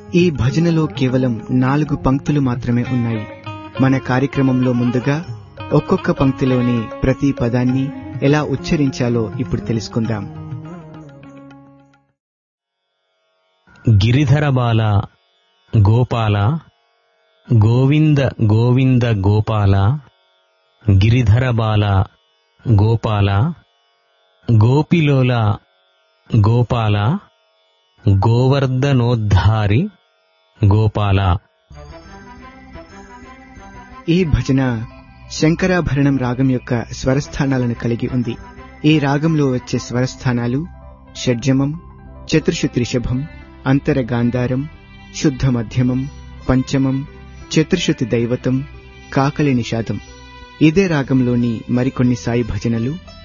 ఈ భజనలో కేవలం నాలుగు పంక్తులు మాత్రమే ఉన్నాయి మన కార్యక్రమంలో ముందుగా ఒక్కొక్క పంక్తిలోని ప్రతి పదాన్ని ఎలా ఉచ్చరించాలో ఇప్పుడు తెలుసుకుందాం గిరిధరబాల గోపాల గోవింద గోవింద గోపాల గిరిధరబాల గోపాల గోపిలోల గోపాల గోవర్ధనోద్ధారి గోపాల ఈ భజన శంకరాభరణం రాగం యొక్క స్వరస్థానాలను కలిగి ఉంది ఈ రాగంలో వచ్చే స్వరస్థానాలు షడ్జమం చతుర్శుతి రిషభం అంతర గాంధారం శుద్ధ మధ్యమం పంచమం చతుర్శుతి దైవతం కాకలి నిషాదం ఇదే రాగంలోని మరికొన్ని సాయి భజనలు